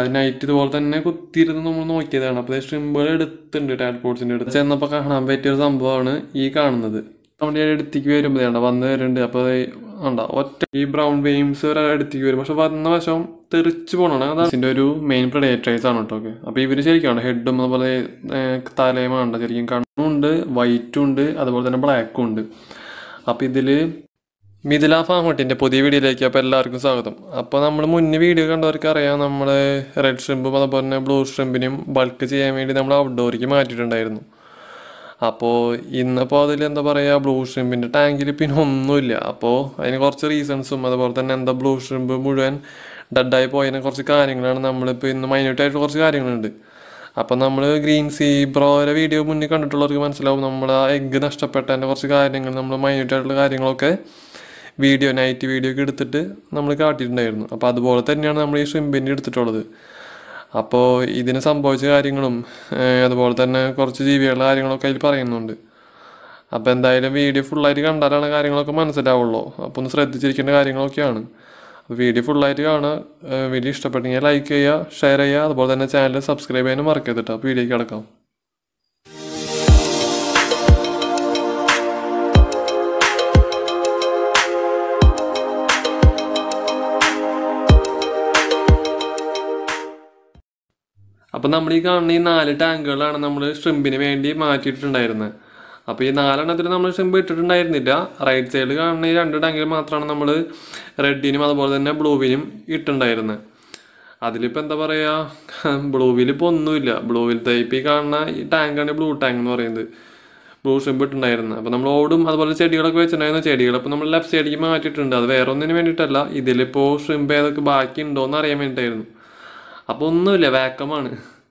night ഇതുപോലെ തന്നെ കുത്തിയിരുന്ന് നമ്മൾ നോക്കിയതാണ് അപ്പോൾ ഷ്രിമ്പുകൾ എടുത്തിട്ടുണ്ട് ടാഡ്പോട്സിൻ്റെ അടുത്ത് ചെന്നപ്പോൾ കാണാൻ പറ്റിയ ഒരു സംഭവമാണ് ഈ കാണുന്നത് നമ്മുടെ അടുത്തേക്ക് വരുമ്പോൾ വേണ്ട വന്ന് വരുന്നുണ്ട് അപ്പോൾ ഉണ്ടോ ഒറ്റ ഈ ബ്രൗൺ വെയിംസ് ഒരു അടുത്തേക്ക് വരും പക്ഷെ വന്ന വശം തെറിച്ച് പോകണം അതാണ് ഇതിൻ്റെ ഒരു മെയിൻ പ്രഡേറ്റേഴ്സ് ആണ് കേട്ടോ ഓക്കെ അപ്പോൾ ഇവർ ശരിക്കും ഹെഡും അതുപോലെ ഏർ, തലയും ഉണ്ട് ശരിക്കും കണ്ണുണ്ട് വൈറ്റും ഉണ്ട് അതുപോലെ തന്നെ ബ്ലാക്കും ഉണ്ട് അപ്പോൾ ഇതിൽ മിഥില ഫാമട്ടിൻ്റെ പുതിയ വീഡിയോയിലേക്ക് അപ്പോൾ എല്ലാവർക്കും സ്വാഗതം അപ്പോൾ നമ്മൾ മുന്നേ വീഡിയോ കണ്ടവർക്ക് അറിയാം നമ്മൾ റെഡ് ഷ്രിമ്പും അതുപോലെ തന്നെ ബ്ലൂ ഷ്രിമ്പിനും ബൾക്ക് ചെയ്യാൻ വേണ്ടി നമ്മൾ ഔട്ട്ഡോർക്ക് മാറ്റിയിട്ടുണ്ടായിരുന്നു അപ്പോൾ ഇന്നിപ്പോൾ അതിൽ എന്താ പറയുക ബ്ലൂ ഷ്രിമ്പിൻ്റെ ടാങ്കിൽ പിന്നെ ഒന്നുമില്ല അപ്പോൾ അതിന് കുറച്ച് റീസൺസും അതുപോലെ തന്നെ എന്താ ബ്ലൂ ഷ്രിമ്പ് മുഴുവൻ ഡെഡായി പോയതിനെ കുറച്ച് കാര്യങ്ങളാണ് നമ്മളിപ്പോൾ ഇന്ന് മൈന്യൂട്ടായിട്ട് കുറച്ച് കാര്യങ്ങളുണ്ട് അപ്പം നമ്മൾ ഗ്രീൻ സീ ബ്രോയുടെ വീഡിയോ മുന്നേ കണ്ടിട്ടുള്ളവർക്ക് മനസ്സിലാവും നമ്മൾ ആ എഗ്ഗ് നഷ്ടപ്പെട്ടതിൻ്റെ കുറച്ച് കാര്യങ്ങൾ നമ്മൾ മൈന്യൂട്ടായിട്ടുള്ള കാര്യങ്ങളൊക്കെ വീഡിയോ നൈറ്റ് വീഡിയോ ഒക്കെ എടുത്തിട്ട് നമ്മൾ കാട്ടിയിട്ടുണ്ടായിരുന്നു അപ്പോൾ അതുപോലെ തന്നെയാണ് നമ്മൾ ഈ ഷ്രിമ്പിൻ്റെ എടുത്തിട്ടുള്ളത് അപ്പോൾ ഇതിന് സംഭവിച്ച കാര്യങ്ങളും ഏഹ്, അതുപോലെ തന്നെ കുറച്ച് ജീവികളുടെ കാര്യങ്ങളൊക്കെ അതിൽ പറയുന്നുണ്ട് അപ്പോൾ എന്തായാലും വീഡിയോ ഫുള്ളായിട്ട് കണ്ടാലാണ് കാര്യങ്ങളൊക്കെ മനസ്സിലാവുള്ളൂ അപ്പോൾ ഒന്ന് ശ്രദ്ധിച്ചിരിക്കേണ്ട കാര്യങ്ങളൊക്കെയാണ് അപ്പോൾ വീഡിയോ ഫുള്ളായിട്ട് കാണുക ഏഹ്, വീഡിയോ ഇഷ്ടപ്പെട്ടെങ്കിൽ ലൈക്ക് ചെയ്യുക ഷെയർ ചെയ്യുക അതുപോലെ തന്നെ ചാനൽ സബ്സ്ക്രൈബ് ചെയ്യാനും മറക്കരുത് കേട്ടോ അപ്പോൾ വീഡിയോയ്ക്ക് കിടക്കാം അപ്പം നമ്മൾ ഈ കാണുന്ന ഈ നാല് ടാങ്കുകളാണ് നമ്മൾ ഷ്രിമ്പിന് വേണ്ടി മാറ്റിയിട്ടുണ്ടായിരുന്നത് അപ്പോൾ ഈ നാലെണ്ണത്തിൽ നമ്മൾ ഷ്രിമ്പ് ഇട്ടിട്ടുണ്ടായിരുന്നില്ല റൈറ്റ് സൈഡിൽ കാണുന്ന ഈ രണ്ട് ടാങ്കിൽ മാത്രമാണ് നമ്മൾ റെഡിനും അതുപോലെ തന്നെ ബ്ലൂവിനും ഇട്ടുണ്ടായിരുന്നത് അതിലിപ്പോൾ എന്താ പറയുക ബ്ലൂവിൽ ഇപ്പോൾ ഒന്നുമില്ല ബ്ലൂവിലത്തെ ഇപ്പോൾ ഈ കാണുന്ന ഈ ടാങ്കാണ് ബ്ലൂ ടാങ്ക് എന്ന് പറയുന്നത് ബ്ലൂ ഷ്രിമ്പ് ഇട്ടുണ്ടായിരുന്നത് അപ്പോൾ നമ്മൾ ഓടും അതുപോലെ ചെടികളൊക്കെ വെച്ചിട്ടുണ്ടായിരുന്ന ചെടികൾ അപ്പോൾ നമ്മൾ ലെഫ്റ്റ് സൈഡിലേക്ക് മാറ്റിയിട്ടുണ്ട് അത് വേറെ ഒന്നിന് വേണ്ടിയിട്ടല്ല ഇതിലിപ്പോൾ ഷ്രിമ്പ് ഏതൊക്കെ ബാക്കി ഉണ്ടോ എന്ന് അറിയാൻ വേണ്ടിയിട്ടായിരുന്നു അപ്പോൾ ഒന്നുമില്ല വാക്കമാണ്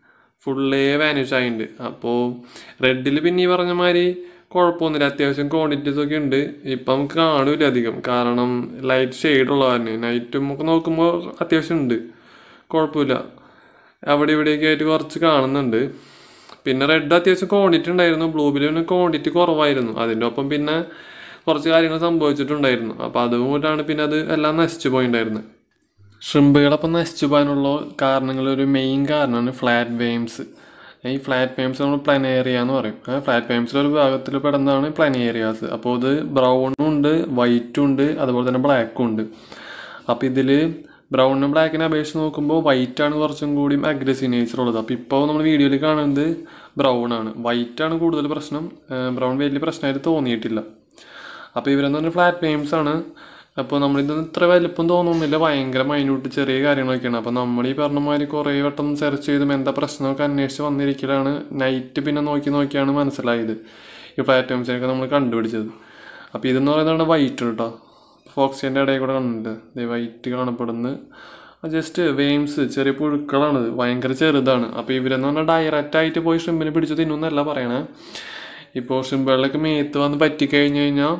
ഫുള്ളേ വാനിഷ് ആയിട്ടുണ്ട് അപ്പോൾ റെഡിൽ പിന്നെ ഈ പറഞ്ഞ മാതിരി കുഴപ്പമൊന്നുമില്ല അത്യാവശ്യം ക്വാണ്ടിറ്റീസ് ഒക്കെ ഉണ്ട് ഇപ്പം നമുക്ക് കാണൂല അധികം കാരണം ലൈറ്റ് ഷെയ്ഡ് ഉള്ള കാരണം നൈറ്റും ഒക്കെ നോക്കുമ്പോൾ അത്യാവശ്യം ഉണ്ട് കുഴപ്പമില്ല അവിടെ ഇവിടെയൊക്കെ ആയിട്ട് കുറച്ച് കാണുന്നുണ്ട് പിന്നെ റെഡ് അത്യാവശ്യം ക്വാണ്ടിറ്റി ഉണ്ടായിരുന്നു ബ്ലൂബിൽ പിന്നെ ക്വാണ്ടിറ്റി കുറവായിരുന്നു അതിൻ്റെ ഒപ്പം പിന്നെ കുറച്ച് കാര്യങ്ങൾ സംഭവിച്ചിട്ടുണ്ടായിരുന്നു അപ്പോൾ അതുകൊണ്ടാണ് പിന്നെ അത് എല്ലാം നശിച്ചു പോയിണ്ടായിരുന്നത് ഷ്രിമ്പുകളപ്പം നശിച്ചു പോകാനുള്ള കാരണങ്ങൾ ഒരു മെയിൻ കാരണമാണ് ഫ്ലാറ്റ് വെയിംസ് ഈ ഫ്ലാറ്റ് വെയിംസ് നമ്മൾ പ്ലാനേറിയ എന്ന് പറയും ആ ഫ്ലാറ്റ് വെയിംസിൽ ഒരു ഭാഗത്തിൽ പെടുന്നതാണ് പ്ലാനേറിയാസ് അപ്പോൾ ഇത് ബ്രൗണും ഉണ്ട് വൈറ്റും ഉണ്ട് അതുപോലെ തന്നെ ബ്ലാക്കും ഉണ്ട് അപ്പോൾ ഇതിൽ ബ്രൗണിനും ബ്ലാക്കിനെ അപേക്ഷിച്ച് നോക്കുമ്പോൾ വൈറ്റ് ആണ് കുറച്ചും കൂടി അഗ്രസീവ് നേച്ചർ ഉള്ളത് അപ്പോൾ ഇപ്പോൾ നമ്മൾ വീഡിയോയിൽ കാണുന്നത് ബ്രൗൺ ആണ് വൈറ്റ് ആണ് കൂടുതൽ പ്രശ്നം ബ്രൗൺ വലിയ പ്രശ്നമായിട്ട് തോന്നിയിട്ടില്ല അപ്പോൾ ഇവരെന്ന് പറഞ്ഞാൽ ഫ്ലാറ്റ് വെയിംസ് ആണ് അപ്പോൾ നമ്മളിതൊന്നും ഇത്ര വലിപ്പം തോന്നുന്നില്ല ഭയങ്കര മൈന്യൂട്ട് ചെറിയ കാര്യങ്ങളൊക്കെയാണ് അപ്പോൾ നമ്മൾ ഈ പറഞ്ഞ മാതിരി കുറേ വട്ടം സെർച്ച് ചെയ്തും എന്താ പ്രശ്നമൊക്കെ അന്വേഷിച്ച് വന്നിരിക്കലാണ് നൈറ്റ് പിന്നെ നോക്കി നോക്കിയാണ് മനസ്സിലായത് ഈ ഫ്ലാറ്റ് വെയിംസിനൊക്കെ നമ്മൾ കണ്ടുപിടിച്ചത് അപ്പോൾ ഇതെന്ന് പറയുന്നത് വൈറ്റ് കേട്ടോ ഫോക്സിൻ്റെ ഇടയിൽ കൂടെ കണ്ടിട്ടുണ്ട് വൈറ്റ് കാണപ്പെടുന്നത് ജസ്റ്റ് വെയിംസ് ചെറിയ പുഴുക്കളാണിത് ഭയങ്കര ചെറുതാണ് അപ്പോൾ ഇവരെന്ന് പറഞ്ഞാൽ ഡയറക്റ്റ് ആയിട്ട് പോയി ഷ്രിമ്പിനെ പിടിച്ച് തിന്നുന്നല്ല പറയണേ ഇപ്പോൾ ഷ്രിമ്പുകളിലൊക്കെ മേത്ത് വന്ന് പറ്റിക്കഴിഞ്ഞ് കഴിഞ്ഞാൽ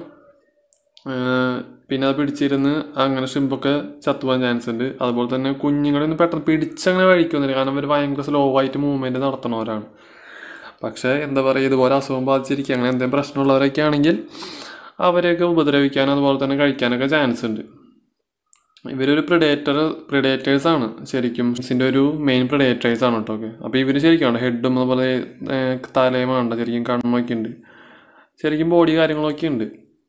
പിന്നെ അത് പിടിച്ചിരുന്ന് അങ്ങനെ ഷിമ്പൊക്കെ ചത്തുപോകാൻ ചാൻസ് ഉണ്ട് അതുപോലെ തന്നെ കുഞ്ഞുങ്ങളൊന്നും പെട്ടെന്ന് പിടിച്ചങ്ങനെ കഴിക്കുന്നില്ല കാരണം അവർ ഭയങ്കര സ്ലോ ആയിട്ട് മൂവ്മെൻറ്റ് നടത്തുന്നവരാണ് പക്ഷേ എന്താ പറയുക ഇതുപോലെ അസുഖം ബാധിച്ചിരിക്കുക അങ്ങനെ എന്തെങ്കിലും പ്രശ്നമുള്ളവരൊക്കെ ആണെങ്കിൽ അവരെയൊക്കെ ഉപദ്രവിക്കാനും അതുപോലെ തന്നെ കഴിക്കാനൊക്കെ ചാൻസ് ഉണ്ട് ഇവരൊരു പ്രിഡേറ്റർ പ്രിഡേറ്റേഴ്സ് ആണ് ശരിക്കും ഇതിൻ്റെ ഒരു മെയിൻ പ്രിഡേറ്റേഴ്സ് ആണ് കേട്ടോ ഓക്കെ അപ്പോൾ ഇവർ ശരിക്കും ഹെഡും അതുപോലെ ഏർ, തലയും ഉണ്ട് ശരിക്കും കണ്ണൊക്കെ ഉണ്ട് ശരിക്കും ബോഡി കാര്യങ്ങളൊക്കെ ഉണ്ട്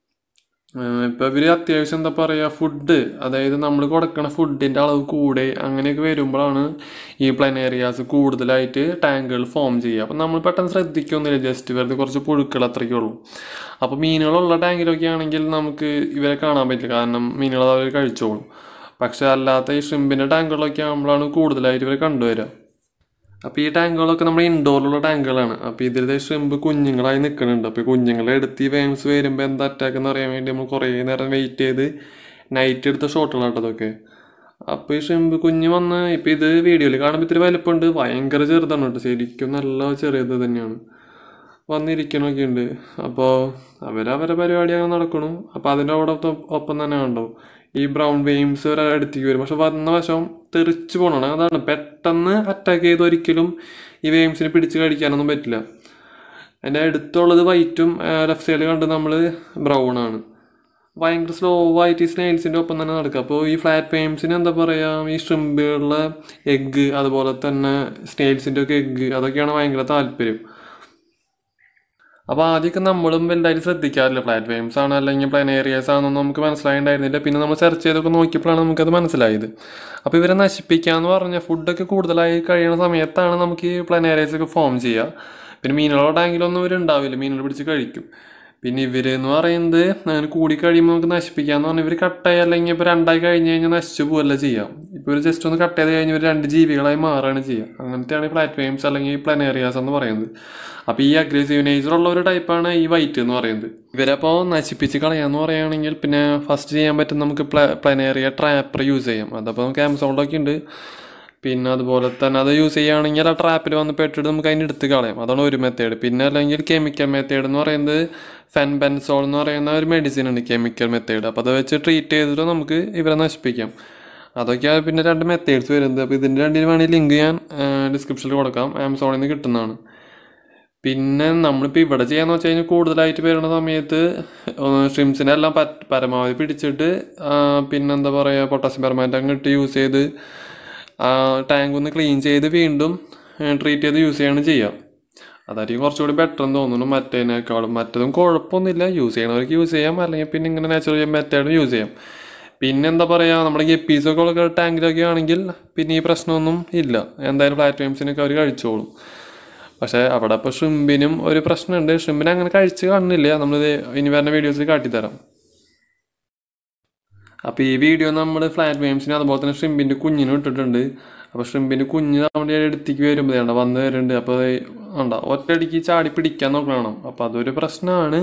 ഇപ്പോൾ ഇവർ അത്യാവശ്യം എന്താ പറയുക ഫുഡ് അതായത് നമ്മൾ കൊടുക്കണ ഫുഡിൻ്റെ അളവ് കൂടെ അങ്ങനെയൊക്കെ വരുമ്പോഴാണ് ഈ പ്ലനേറിയാസ് കൂടുതലായിട്ട് ടാങ്കുകൾ ഫോം ചെയ്യുക അപ്പം നമ്മൾ പെട്ടെന്ന് ശ്രദ്ധിക്കൊന്നുമില്ല ജസ്റ്റ് വെറുതെ കുറച്ച് പുഴുക്കൾ അത്രയ്ക്കേ ഉള്ളൂ അപ്പോൾ മീനുകളുള്ള ടാങ്കിലൊക്കെ ആണെങ്കിൽ നമുക്ക് ഇവരെ കാണാൻ പറ്റില്ല കാരണം മീനുകൾ അവർ കഴിച്ചോളും പക്ഷെ അല്ലാത്ത ഈ ഷ്രിമ്പിൻ്റെ ടാങ്കുകളൊക്കെ ആകുമ്പോഴാണ് കൂടുതലായിട്ട് ഇവരെ കണ്ടുവരിക അപ്പോൾ ഈ ടാങ്കുകളൊക്കെ നമ്മുടെ ഇൻഡോറിലുള്ള ടാങ്കുകളാണ് അപ്പോൾ ഇതിലത്തെ ഷ്രിമ്പ് കുഞ്ഞുങ്ങളായി നിൽക്കുന്നുണ്ട് അപ്പോൾ ഈ കുഞ്ഞുങ്ങളെ എടുത്ത് ഈ വേംസ് വരുമ്പോൾ എന്താ അറ്റാക്ക് എന്ന് അറിയാൻ വേണ്ടി നമ്മൾ കുറേ നേരം വെയിറ്റ് ചെയ്ത് നൈറ്റ് എടുത്ത ഷോട്ടുകളാട്ടോ അതൊക്കെ അപ്പോൾ ഈ ഷ്രിമ്പ് കുഞ്ഞ് വന്ന് ഇപ്പോൾ ഇത് വീഡിയോയിൽ കാണുമ്പോൾ ഇത്തിരി വലിപ്പമുണ്ട് ഭയങ്കര ചെറുതാണ് കേട്ടോ ശരിക്കും നല്ല ചെറിയത് തന്നെയാണ് വന്നിരിക്കണമൊക്കെ ഉണ്ട് അപ്പോൾ അവരവരെ പരിപാടി അങ്ങനെ നടക്കണു അപ്പോൾ അതിൻ്റെ അവിടെ ഒപ്പം തന്നെ ഉണ്ടോ ഈ ബ്രൗൺ വെയിംസ് ഒരു അടുത്തേക്ക് വരും പക്ഷെ വന്ന വശം തെറിച്ച് പോകണം അതാണ് പെട്ടെന്ന് അറ്റാക്ക് ചെയ്ത് ഒരിക്കലും ഈ വെയിംസിനെ പിടിച്ച് കഴിക്കാനൊന്നും പറ്റില്ല അതിൻ്റെ അടുത്തുള്ളത് വൈറ്റും ലെഫ്റ്റ് സൈഡിൽ കണ്ട് നമ്മൾ ബ്രൗൺ ആണ് ഭയങ്കര സ്ലോ ആയിട്ട് ഈ സ്നൈൽസിൻ്റെ ഒപ്പം തന്നെ നടക്കുക അപ്പോൾ ഈ ഫ്ലാറ്റ് ഫെയിംസിന് എന്താ പറയുക ഈ ഷ്രിമ്പുകളിലെ എഗ്ഗ് അതുപോലെ തന്നെ സ്നൈൽസിൻ്റെ ഒക്കെ എഗ്ഗ് അതൊക്കെയാണ് ഭയങ്കര താല്പര്യം അപ്പോൾ ആദ്യമൊക്കെ നമ്മളും വലുതായിട്ട് ശ്രദ്ധിക്കാറില്ല ഫ്ലാറ്റ് ഫെയിംസ് ആണ് അല്ലെങ്കിൽ പ്ലാനേറിയസ് ആണെന്നൊന്നും നമുക്ക് മനസ്സിലായിട്ടുണ്ടായിരുന്നില്ല പിന്നെ നമ്മൾ സെർച്ച് ചെയ്തൊക്കെ നോക്കിയപ്പോഴാണ് നമുക്കത് മനസ്സിലായത് അപ്പോൾ ഇവരെ നശിപ്പിക്കാന്ന് പറഞ്ഞാൽ ഫുഡൊക്കെ കൂടുതലായി കഴിയുന്ന സമയത്താണ് നമുക്ക് ഈ പ്ലാനേറിയസ് ഒക്കെ ഫോം ചെയ്യുക പിന്നെ മീനുകളുടെ ടാങ്കിലൊന്നും ഇവരുണ്ടാവില്ല മീനുകൾ പിടിച്ച് കഴിക്കും പിന്നെ ഇവർ എന്ന് പറയുന്നത് അങ്ങനെ കൂടി കഴിയുമ്പോൾ നമുക്ക് നശിപ്പിക്കാന്ന് പറഞ്ഞാൽ ഇവർ കട്ടായി അല്ലെങ്കിൽ ഇപ്പോൾ രണ്ടായി കഴിഞ്ഞ് കഴിഞ്ഞാൽ നശിച്ചു പോവല്ല ചെയ്യാം ഇപ്പോൾ ഒരു ജസ്റ്റ് ഒന്ന് കട്ട് ചെയ്ത് കഴിഞ്ഞ് ഒരു രണ്ട് ജീവികളായി മാറുകയാണ് ചെയ്യുക അങ്ങനത്തെയാണ് ഈ പ്ലാറ്റ്ഫോംസ് അല്ലെങ്കിൽ പ്ലാനേറിയാസ് എന്ന് പറയുന്നത് അപ്പോൾ ഈ അഗ്രസീവ് നേച്ചർ ഉള്ള ഒരു ടൈപ്പാണ് ഈ വൈറ്റ് എന്ന് പറയുന്നത് ഇവരപ്പോൾ നശിപ്പിച്ച് കളയാന്ന് പറയുകയാണെങ്കിൽ പിന്നെ ഫസ്റ്റ് ചെയ്യാൻ പറ്റും നമുക്ക് പ്ല പ്ലാനേറിയ ട്രാപ്പർ യൂസ് ചെയ്യാം അതപ്പോൾ നമുക്ക് ആമസോണിലൊക്കെ ഉണ്ട് പിന്നെ അതുപോലെ തന്നെ അത് യൂസ് ചെയ്യുകയാണെങ്കിൽ ആ ട്രാപ്പിൽ വന്ന് പെട്ടിട്ട് നമുക്ക് അതിന് എടുത്ത് കളയാം അതാണ് ഒരു മെത്തേഡ് പിന്നെ അല്ലെങ്കിൽ കെമിക്കൽ മെത്തേഡ് എന്ന് പറയുന്നത് ഫെൻബെൻസോൾ എന്ന് പറയുന്ന ഒരു മെഡിസിൻ ഉണ്ട് കെമിക്കൽ മെത്തേഡ് അപ്പോൾ അത് വെച്ച് ട്രീറ്റ് ചെയ്തിട്ട് നമുക്ക് ഇവരെ നശിപ്പിക്കാം അതൊക്കെയാണ് പിന്നെ രണ്ട് മെത്തേഡ്സ് വരുന്നത് അപ്പോൾ ഇതിൻ്റെ രണ്ടിന് വേണമെങ്കിൽ ലിങ്ക് ഞാൻ ഡിസ്ക്രിപ്ഷനിൽ കൊടുക്കാം ആമസോണിൽ നിന്ന് കിട്ടുന്നതാണ് പിന്നെ നമ്മളിപ്പോൾ ഇവിടെ ചെയ്യാന്ന് വെച്ച് കഴിഞ്ഞാൽ കൂടുതലായിട്ട് വരുന്ന സമയത്ത് ഷ്രിംസിനെ എല്ലാം പറ്റ് പരമാവധി പിടിച്ചിട്ട് ആ, പിന്നെന്താ പറയുക പൊട്ടാസ്യം പെർമാനൻ്റ് അങ്ങ് ഇട്ട് യൂസ് ചെയ്ത് ടാങ്ക് ഒന്ന് ക്ലീൻ ചെയ്ത് വീണ്ടും ട്രീറ്റ് ചെയ്ത് യൂസ് ചെയ്യാണ് ചെയ്യുക അതായിരിക്കും കുറച്ചുകൂടി ബെറ്റർ എന്ന് തോന്നുന്നു മറ്റേതിനേക്കാളും മറ്റതും കുഴപ്പമൊന്നുമില്ല യൂസ് ചെയ്യണവർക്ക് യൂസ് ചെയ്യാം അല്ലെങ്കിൽ പിന്നെ ഇങ്ങനെ നാച്ചുറൽ മെത്തേഡ് യൂസ് ചെയ്യാം പിന്നെ എന്താ പറയുക നമ്മുടെ ഗപ്പീസൊക്കെ ഉള്ള ടാങ്കിലൊക്കെ ആണെങ്കിൽ പിന്നെ ഈ പ്രശ്നമൊന്നും ഇല്ല എന്തായാലും പ്ലാറ്റ്ഫോംസിനൊക്കെ അവർ കഴിച്ചോളും പക്ഷേ അവിടെ ഇപ്പോൾ ഷ്രിമ്പിനും ഒരു പ്രശ്നമുണ്ട് ഷ്രിമ്പിനെ അങ്ങനെ കഴിച്ച് കാണുന്നില്ല നമ്മളിത് ഇനി വരുന്ന വീഡിയോസിൽ കാട്ടിത്തരാം അപ്പോൾ ഈ വീഡിയോ നമ്മൾ ഫ്ലാറ്റ് വെയിംസിന് അതുപോലെ തന്നെ ഷ്രിമ്പിൻ്റെ കുഞ്ഞിനും ഇട്ടിട്ടുണ്ട് അപ്പോൾ ഷ്രിമ്പിൻ്റെ കുഞ്ഞ് നമ്മുടെ അടുത്തേക്ക് വരുമ്പോൾ വേണ്ട വന്ന് വരുന്നുണ്ട് അപ്പോൾ ഉണ്ടോ ഒറ്റയടിക്ക് ചാടി പിടിക്കാൻ നോക്കണം അപ്പോൾ അതൊരു പ്രശ്നമാണ്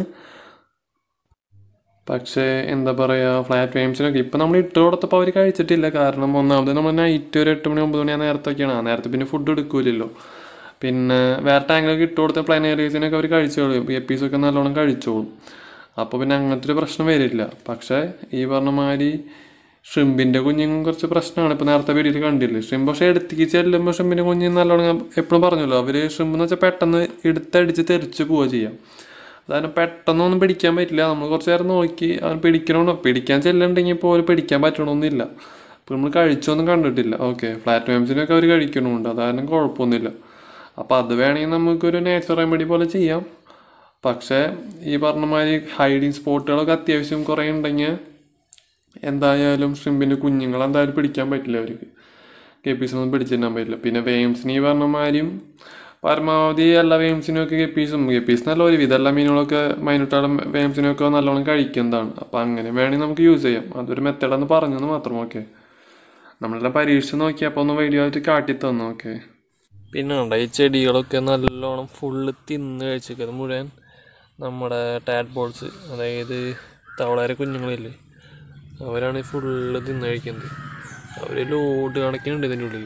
പക്ഷേ എന്താ പറയുക ഫ്ലാറ്റ് വെയിംസിനൊക്കെ ഇപ്പം നമ്മൾ ഇട്ട് കൊടുത്തപ്പോൾ അവർ കഴിച്ചിട്ടില്ല കാരണം ഒന്നാമത് നമ്മൾ നൈറ്റ് ഒരു എട്ട് മണി ഒമ്പത് മണി ആ നേരത്തൊക്കെയാണ് ആ നേരത്തെ പിന്നെ ഫുഡ് എടുക്കൂലല്ലോ പിന്നെ വേറെ ടാങ്കിലൊക്കെ ഇട്ട് കൊടുത്ത പ്ലാനേറിയസിനൊക്കെ അവർ കഴിച്ചോളും എപ്പീസൊക്കെ നല്ലോണം കഴിച്ചോളും അപ്പോൾ പിന്നെ അങ്ങനത്തെ ഒരു പ്രശ്നം വരില്ല പക്ഷേ ഈ പറഞ്ഞ മാതിരി ഷ്രിമ്പിൻ്റെ കുഞ്ഞുങ്ങൾ കുറച്ച് പ്രശ്നമാണ് ഇപ്പോൾ നേരത്തെ വീഡിയോയിൽ കണ്ടില്ലേ ഷ്രിമ്പ് പക്ഷേ എടുത്തേക്ക് ചെല്ലുമ്പോൾ ഷ്രിമ്പിൻ്റെ കുഞ്ഞ് നല്ലോണം ഞാൻ എപ്പോഴും പറഞ്ഞല്ലോ അവർ ഷ്രിമ്പ് എന്ന് വെച്ചാൽ പെട്ടെന്ന് എടുത്തടിച്ച് തെറിച്ച് പോവുക ചെയ്യാം അതായത് പെട്ടെന്നൊന്നും പിടിക്കാൻ പറ്റില്ല നമ്മൾ കുറച്ച് നേരം നോക്കി അവൻ പിടിക്കണോ പിടിക്കാൻ ചെല്ലുന്നുണ്ടെങ്കിൽ പോലും പിടിക്കാൻ പറ്റണമെന്നില്ല അപ്പോൾ നമ്മൾ കഴിച്ചൊന്നും കണ്ടിട്ടില്ല ഓക്കെ ഫ്ലാറ്റ് വേംസിനൊക്കെ അവർ കഴിക്കണമുണ്ട് അതായത് കുഴപ്പമൊന്നുമില്ല അപ്പോൾ അത് വേണമെങ്കിൽ നമുക്കൊരു നേച്ചർ റെമഡി പോലെ ചെയ്യാം പക്ഷേ ഈ പറഞ്ഞ മാതിരി ഹൈഡിങ് സ്പോട്ടുകളൊക്കെ അത്യാവശ്യം കുറേ ഉണ്ടെങ്കിൽ എന്തായാലും ഷ്രിമ്പിൻ്റെ കുഞ്ഞുങ്ങൾ എന്തായാലും പിടിക്കാൻ പറ്റില്ല അവർക്ക് കെപ്പീസൊന്നും പിടിച്ചിടാൻ പറ്റില്ല പിന്നെ വെയിംസിന് ഈ പറഞ്ഞ മാതിരിയും പരമാവധി എല്ലാ വെയിംസിനും ഒക്കെ കെപ്പീസും കെപ്പീസ് നല്ല ഒരുവിധം എല്ലാ മീനുകളൊക്കെ മൈനൂട്ടാളും വെയിംസിനും ഒക്കെ നല്ലോണം കഴിക്കുന്നതാണ് അപ്പോൾ അങ്ങനെ വേണമെങ്കിൽ നമുക്ക് യൂസ് ചെയ്യാം അതൊരു മെത്തേഡെന്ന് പറഞ്ഞെന്ന് മാത്രം ഓക്കെ നമ്മളെല്ലാം പരീക്ഷിച്ച് നോക്കിയപ്പോൾ ഒന്ന് വീഡിയോ ആയിട്ട് കാട്ടി തന്നു ഓക്കെ പിന്നെ ഉണ്ട് ഈ ചെടികളൊക്കെ നല്ലോണം ഫുള്ള് തിന്ന് കഴിച്ചേക്കുന്നത് മുഴുവൻ നമ്മുടെ ടാറ്റ് ബോൾസ് അതായത് തവളാര കുഞ്ഞുങ്ങളില്ലേ അവരാണ് ഫുള്ള് തിന്ന് കഴിക്കുന്നത് അവർ ലോഡ് കണക്കിനുണ്ട് ഇതിൻ്റെ ഉള്ളിൽ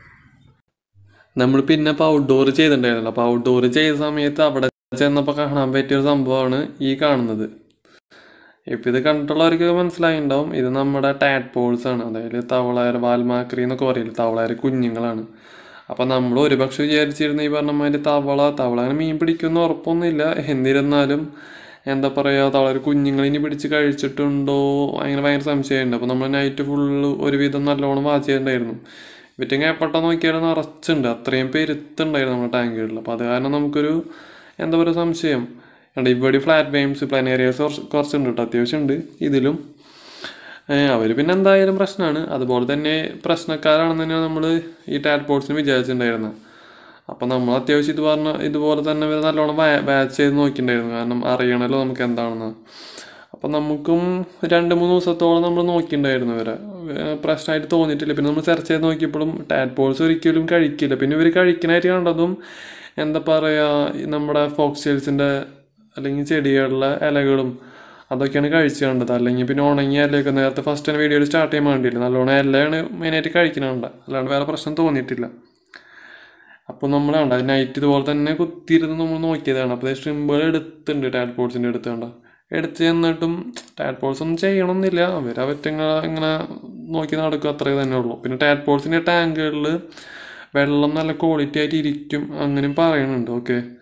നമ്മൾ പിന്നെ ഇപ്പോൾ ഔട്ട്ഡോർ ചെയ്തിട്ടുണ്ടായിരുന്നല്ലോ അപ്പോൾ ഔട്ട്ഡോർ ചെയ്ത സമയത്ത് അവിടെ ചെന്നപ്പോൾ കാണാൻ പറ്റിയ ഒരു സംഭവമാണ് ഈ കാണുന്നത് ഇപ്പം ഇത് കണ്ടിട്ടുള്ളവർക്ക് മനസ്സിലായിട്ടുണ്ടാവും ഇത് നമ്മുടെ ടാറ്റ് പോൾസ് ആണ് അതായത് തവളാര വാൽമാക്രി എന്നൊക്കെ പറയില്ല തവളാര കുഞ്ഞുങ്ങളാണ് അപ്പം നമ്മൾ ഒരുപക്ഷെ വിചാരിച്ചിരുന്ന ഈ പറഞ്ഞ മാതിരി തവള തവള അങ്ങനെ മീൻ പിടിക്കുമെന്ന് ഉറപ്പൊന്നുമില്ല എന്നിരുന്നാലും എന്താ പറയുക തവള കുഞ്ഞുങ്ങളിനി പിടിച്ച് കഴിച്ചിട്ടുണ്ടോ അങ്ങനെ ഭയങ്കര സംശയമുണ്ട് അപ്പോൾ നമ്മൾ നൈറ്റ് ഫുള്ള് ഒരുവിധം നല്ലോണം വാച്ച് ചെയ്തിട്ടുണ്ടായിരുന്നു വിറ്റിങ് എപ്പോട്ടോ നോക്കിയാൽ നിറച്ചുണ്ട് അത്രയും പെരുത്തുണ്ടായിരുന്നു നമ്മുടെ ടാങ്കുകളിൽ അപ്പോൾ അത് കാരണം നമുക്കൊരു എന്താ പറയുക സംശയം ഉണ്ട് ഇവിടെ ഫ്ലാറ്റ് വെയിംസ് പ്ലാനേരിയസ് കുറച്ച് കുറച്ചുണ്ട് കേട്ടോ അത്യാവശ്യം ഉണ്ട് ഇതിലും അവർ പിന്നെ എന്തായാലും പ്രശ്നമാണ് അതുപോലെ തന്നെ പ്രശ്നക്കാരാണെന്ന് തന്നെയാണ് നമ്മൾ ഈ ടാറ്റ് പോട്ട്സിന് വിചാരിച്ചിട്ടുണ്ടായിരുന്നത് അപ്പം നമ്മൾ അത്യാവശ്യം ഇത് പറഞ്ഞ ഇതുപോലെ തന്നെ ഇവർ നല്ലോണം വാച്ച് ചെയ്ത് നോക്കിയിട്ടുണ്ടായിരുന്നു കാരണം അറിയണമല്ലോ നമുക്ക് എന്താണെന്ന് അപ്പം നമുക്കും രണ്ട് മൂന്ന് ദിവസത്തോളം നമ്മൾ നോക്കിയിട്ടുണ്ടായിരുന്നു ഇവരെ ഏർ പ്രശ്നമായിട്ട് തോന്നിയിട്ടില്ല പിന്നെ നമ്മൾ സെർച്ച് ചെയ്ത് നോക്കിയപ്പോഴും ടാറ്റ് പോൾസ് ഒരിക്കലും കഴിക്കില്ല പിന്നെ ഇവർ കഴിക്കണായിട്ട് കണ്ടതും എന്താ പറയുക ഈ നമ്മുടെ ഫോക്സ്റ്റൈൽസിൻ്റെ അല്ലെങ്കിൽ ചെടികളിലെ ഇലകളും അതൊക്കെയാണ് കഴിച്ച് കണ്ടത് അല്ലെങ്കിൽ പിന്നെ ഉണങ്ങിയ ഇലയൊക്കെ നേരത്തെ ഫസ്റ്റ് തന്നെ വീഡിയോയിൽ സ്റ്റാർട്ട് ചെയ്യാൻ വേണ്ടിയില്ല നല്ലോണം ഇലയാണ് മെയിനായിട്ട് കഴിക്കുന്നുണ്ട് അല്ലാണ്ട് വേറെ പ്രശ്നം തോന്നിയിട്ടില്ല അപ്പോൾ നമ്മൾ കണ്ട നൈറ്റ് ഇതുപോലെ തന്നെ കുത്തിയിരുന്ന് നമ്മൾ നോക്കിയതാണ് അപ്പോൾ ഷ്രിമ്പുകൾ എടുത്തിട്ടുണ്ട് ടാറ്റ് പോൾസിൻ്റെ അടുത്ത് കണ്ട എടുത്ത് ചെന്നിട്ടും ടാറ്റ് പോൾസ് ഒന്നും ചെയ്യണമെന്നില്ല അവർ അവറ്റങ്ങൾ ഇങ്ങനെ നോക്കി നടക്കും അത്രേ തന്നെ ഉള്ളൂ പിന്നെ ടാറ്റ് പോൾസിൻ്റെ ടാങ്കുകളിൽ വെള്ളം നല്ല ക്വാളിറ്റി ആയിട്ട് ഇരിക്കും അങ്ങനെയും പറയുന്നുണ്ട് ഓക്കെ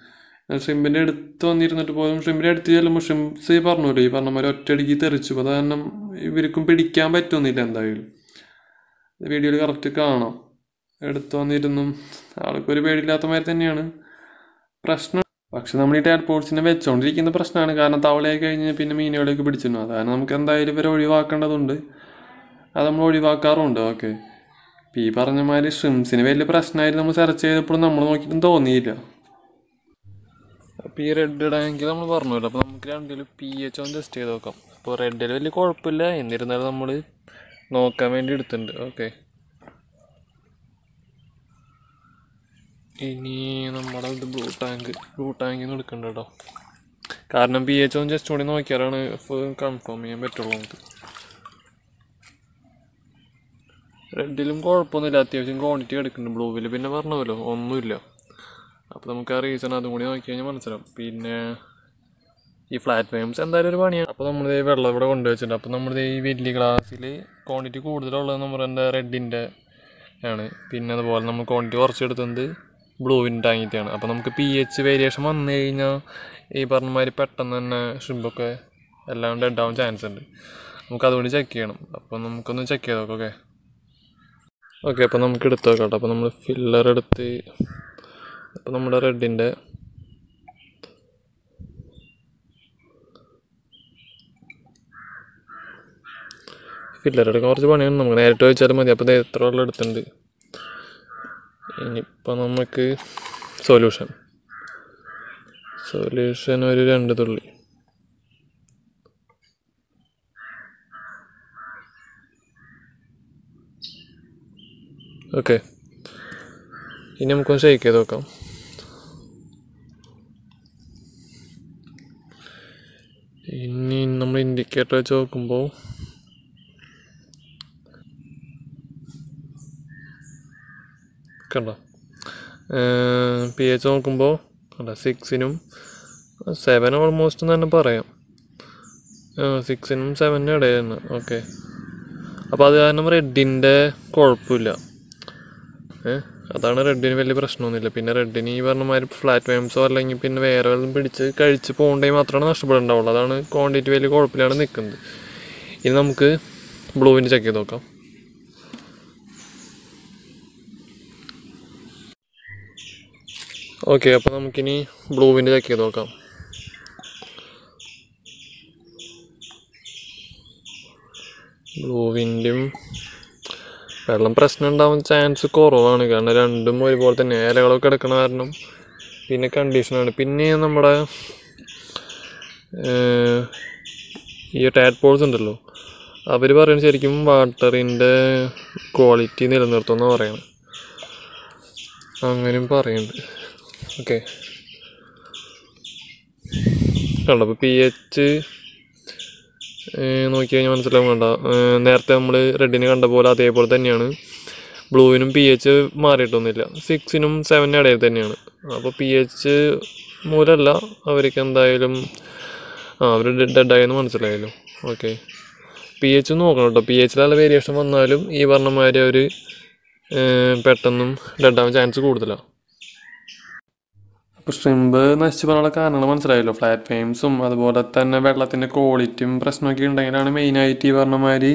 ഷ്രിമ്പിൻ്റെ അടുത്ത് വന്നിരുന്നിട്ട് പോലും ഷ്രിമ്പിൻ്റെ അടുത്ത് ചെല്ലുമ്പോൾ ഷ്രിംസ് പറഞ്ഞല്ലോ ഈ പറഞ്ഞ മാതിരി ഒറ്റയടിക്ക് തെറിച്ചു അപ്പോൾ അത് കാരണം ഇവർക്കും പിടിക്കാൻ പറ്റുന്നില്ല എന്തായാലും വീഡിയോയിൽ കറക്റ്റ് കാണാം എടുത്തു വന്നിരുന്നും ആൾക്കൊരു പേടിയില്ലാത്ത മാതിരി തന്നെയാണ് പ്രശ്നം പക്ഷെ നമ്മൾ ഈ ടാഡ് പോട്സിനെ വെച്ചോണ്ടിരിക്കുന്ന പ്രശ്നമാണ് കാരണം തവളയായി കഴിഞ്ഞ് പിന്നെ മീനുകളെയൊക്കെ പിടിച്ചിരുന്നു അത് കാരണം നമുക്ക് എന്തായാലും ഇവരെ ഒഴിവാക്കേണ്ടതുണ്ട് അത് നമ്മൾ ഒഴിവാക്കാറുണ്ട് ഓക്കെ ഇപ്പം ഈ പറഞ്ഞ മാതിരി ഷ്രിംസിന് വലിയ പ്രശ്നമായിട്ട് നമ്മൾ സെർച്ച് ചെയ്തപ്പോഴും നമ്മൾ നോക്കിയിട്ടും തോന്നിയില്ല അപ്പോൾ ഈ റെഡ് ഇടാമെങ്കിൽ നമ്മൾ പറഞ്ഞല്ലോ അപ്പോൾ നമുക്ക് രണ്ടിലും പി എച്ച് ഒന്ന് ടെസ്റ്റ് ചെയ്ത് നോക്കാം അപ്പോൾ റെഡിൽ വലിയ കുഴപ്പമില്ല എന്നിരുന്നാലും നമ്മൾ നോക്കാൻ വേണ്ടി എടുത്തിട്ടുണ്ട് ഓക്കെ ഇനി നമ്മുടെ ഇത് ബ്ലൂ ടാങ്ക് ബ്ലൂ ടാങ്കിൽ നിന്ന് എടുക്കണ്ട കേട്ടോ കാരണം പി എച്ച് ഒന്ന് ജസ്റ്റ് കൂടി നോക്കിയാലാണ് കൺഫേം ചെയ്യാൻ പറ്റുള്ളൂ നമുക്ക് റെഡിലും കുഴപ്പമൊന്നുമില്ല അത്യാവശ്യം ക്വാണ്ടിറ്റി എടുക്കുന്നുണ്ട് ബ്ലൂവിൽ പിന്നെ പറഞ്ഞല്ലോ ഒന്നുമില്ല അപ്പോൾ നമുക്ക് ആ റീസൺ അതും കൂടി നോക്കി കഴിഞ്ഞാൽ മനസ്സിലാവും പിന്നെ ഈ ഫ്ലാറ്റ് ഫെയിംസ് എന്തായാലും ഒരു പണിയാണ് അപ്പോൾ നമ്മൾ ഈ വെള്ളം ഇവിടെ കൊണ്ടുവച്ചിട്ടുണ്ട് അപ്പോൾ നമ്മൾ ഈ വലിയ ഗ്ലാസ്സിൽ ക്വാണ്ടിറ്റി കൂടുതലുള്ളത് നമ്മുടെ റെഡിൻ്റെ ആണ് പിന്നെ അതുപോലെ നമ്മൾ ക്വാണ്ടിറ്റി കുറച്ചെടുത്തത് ബ്ലൂവിൻ്റെ ടാങ്കിട്ടാണ് അപ്പോൾ നമുക്ക് പി എച്ച് വേരിയേഷൻ വന്നു കഴിഞ്ഞാൽ ഈ പറഞ്ഞ മാതിരി പെട്ടെന്ന് തന്നെ ഷ്രിമ്പൊക്കെ എല്ലാം ഡെഡ് ആവാൻ ചാൻസ് ഉണ്ട് നമുക്ക് അതുകൊണ്ട് ചെക്ക് ചെയ്യണം അപ്പോൾ നമുക്കൊന്ന് ചെക്ക് ചെയ്ത് നോക്കാം ഓക്കെ ഓക്കെ അപ്പോൾ നമുക്ക് എടുത്ത് നോക്കാം കേട്ടോ അപ്പോൾ നമ്മൾ ഫില്ലർ എടുത്ത് അപ്പോൾ നമ്മുടെ റെഡിൻ്റെ ഫില്ലർ എടുക്കാൻ കുറച്ച് പണിയാണ് നമുക്ക് നേരിട്ട് വെച്ചാലും മതി അപ്പോൾ ഇത് എത്ര വെള്ളം എടുത്തിട്ടുണ്ട് ഇനിയിപ്പോൾ നമുക്ക് സൊല്യൂഷൻ സൊല്യൂഷൻ ഒരു രണ്ട് തുള്ളി ഓക്കെ ഇനി നമുക്കൊന്ന് ഷെയ്ക്ക് ചെയ്ത് നോക്കാം ഇനി നമ്മൾ ഇൻഡിക്കേറ്റർ വെച്ച് നോക്കുമ്പോൾ കണ്ടോ പി എച്ച് നോക്കുമ്പോൾ കണ്ട സിക്സിനും സെവൻ ഓൾമോസ്റ്റ് എന്ന് തന്നെ പറയാം സിക്സിനും സെവനും ഇടയാണ് ഓക്കെ അപ്പോൾ അത് കാരണം റെഡിൻ്റെ കുഴപ്പമില്ല ഏ അതാണ് റെഡിന് വലിയ പ്രശ്നമൊന്നുമില്ല പിന്നെ റെഡിന് ഈ പറഞ്ഞ മാതിരി ഫ്ലാറ്റ് വേംസോ അല്ലെങ്കിൽ പിന്നെ വേറെ വല്ലതും പിടിച്ച് കഴിച്ച് പോകണ്ടെങ്കിൽ മാത്രമാണ് നഷ്ടപ്പെടുന്നുണ്ടാവുള്ളൂ അതാണ് ക്വാണ്ടിറ്റി വലിയ കുഴപ്പമില്ലാതെ നിൽക്കുന്നത് ഇനി നമുക്ക് ബ്ലൂവിൻ്റെ ചെക്ക് ചെയ്ത് നോക്കാം ഓക്കെ അപ്പോൾ നമുക്കിനി ബ്ലൂവിൻ്റെ ചെക്ക് ചെയ്ത് നോക്കാം ബ്ലൂവിൻ്റെയും വെള്ളം പ്രശ്നം ഉണ്ടാവാൻ ചാൻസ് കുറവാണ് കാരണം രണ്ടും ഒരുപോലെ തന്നെ ഇലകളൊക്കെ എടുക്കണ കാരണം പിന്നെ കണ്ടീഷനാണ് പിന്നെ നമ്മുടെ ഏഹ്, ഈ ടാറ്റ് പോൾസ് ഉണ്ടല്ലോ അവർ പറയുന്നത് ശരിക്കും വാട്ടറിൻ്റെ ക്വാളിറ്റി നിലനിർത്തുമെന്നാണ് പറയുന്നത് അങ്ങനെയും പറയുന്നുണ്ട് ഓക്കെ കണ്ടോ അപ്പോൾ പി എച്ച് നോക്കി കഴിഞ്ഞാൽ മനസ്സിലാവും വേണ്ട ഏഹ് നേരത്തെ നമ്മൾ റെഡിന് കണ്ട പോലെ അതേപോലെ തന്നെയാണ് ബ്ലൂവിനും പി എച്ച് മാറിയിട്ടൊന്നുമില്ല സിക്സിനും സെവനും ഇടയിൽ തന്നെയാണ് അപ്പോൾ പി എച്ച് മൂലമല്ല അവർക്ക് എന്തായാലും ആ അവർ ഡെഡായെന്ന് മനസ്സിലായല്ലോ ഓക്കെ പി എച്ച് നോക്കണം കേട്ടോ പി എച്ചിൽ നല്ല വേരിയേഷൻ വന്നാലും ഈ പറഞ്ഞ മാതിരി അവർ പെട്ടെന്നും ഡെഡാവാൻ ചാൻസ് കൂടുതലാണ് അപ്പോൾ ഷ്രിമ്പ് നശിച്ചു പോകാനുള്ള കാരണങ്ങൾ മനസ്സിലായല്ലോ ഫ്ലാറ്റ് ഫെയിംസും അതുപോലെ തന്നെ വെള്ളത്തിൻ്റെ ക്വാളിറ്റിയും പ്രശ്നമൊക്കെ ഉണ്ടെങ്കിലാണ് മെയിനായിട്ട് ഈ പറഞ്ഞ മാതിരി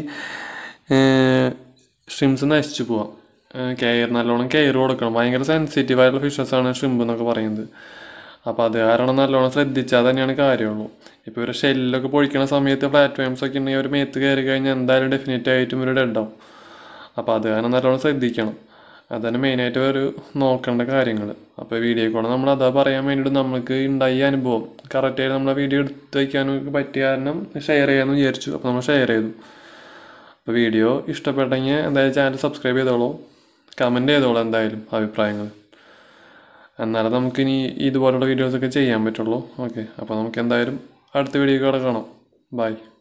ഷ്രിംസ് നശിച്ചു പോവാം കെയർ നല്ലോണം കെയർ കൊടുക്കണം ഭയങ്കര സെൻസിറ്റീവ് ആയിട്ടുള്ള ഫിഷസാണ് ഷ്രിമ്പ് എന്നൊക്കെ പറയുന്നത് അപ്പോൾ അത് കാരണം നല്ലോണം ശ്രദ്ധിച്ചാൽ തന്നെയാണ് കാര്യമുള്ളൂ ഇപ്പോൾ ഒരു ഷെല്ലൊക്കെ പൊഴിക്കണ സമയത്ത് ഫ്ലാറ്റ് ഫെയിംസ് ഒക്കെ ഉണ്ടെങ്കിൽ ഒരു മേത്ത് കയറി കഴിഞ്ഞാൽ എന്തായാലും ഡെഫിനറ്റ് ആയിട്ടും ഒരു ഡെഡാവും അപ്പോൾ അത് കാരണം നല്ലോണം ശ്രദ്ധിക്കണം അതാണ് മെയിനായിട്ട് ഒരു നോക്കേണ്ട കാര്യങ്ങൾ അപ്പോൾ വീഡിയോ കൂടെ നമ്മൾ അതാ പറയാൻ വേണ്ടിയിട്ട് നമുക്ക് ഉണ്ടായ അനുഭവം കറക്റ്റായിട്ട് നമ്മളെ വീഡിയോ എടുത്ത് വയ്ക്കാനൊക്കെ പറ്റിയ കാരണം ഷെയർ ചെയ്യാമെന്ന് വിചാരിച്ചു അപ്പോൾ നമ്മൾ ഷെയർ ചെയ്തു അപ്പോൾ വീഡിയോ ഇഷ്ടപ്പെട്ടെങ്കിൽ എന്തായാലും ചാനൽ സബ്സ്ക്രൈബ് ചെയ്തോളൂ കമൻറ്റ് ചെയ്തോളൂ എന്തായാലും അഭിപ്രായങ്ങൾ എന്നാലേ നമുക്കിനി ഇതുപോലുള്ള വീഡിയോസൊക്കെ ചെയ്യാൻ പറ്റുള്ളൂ ഓക്കെ അപ്പോൾ നമുക്ക് എന്തായാലും അടുത്ത വീഡിയോ കൂടെ കാണാം ബൈ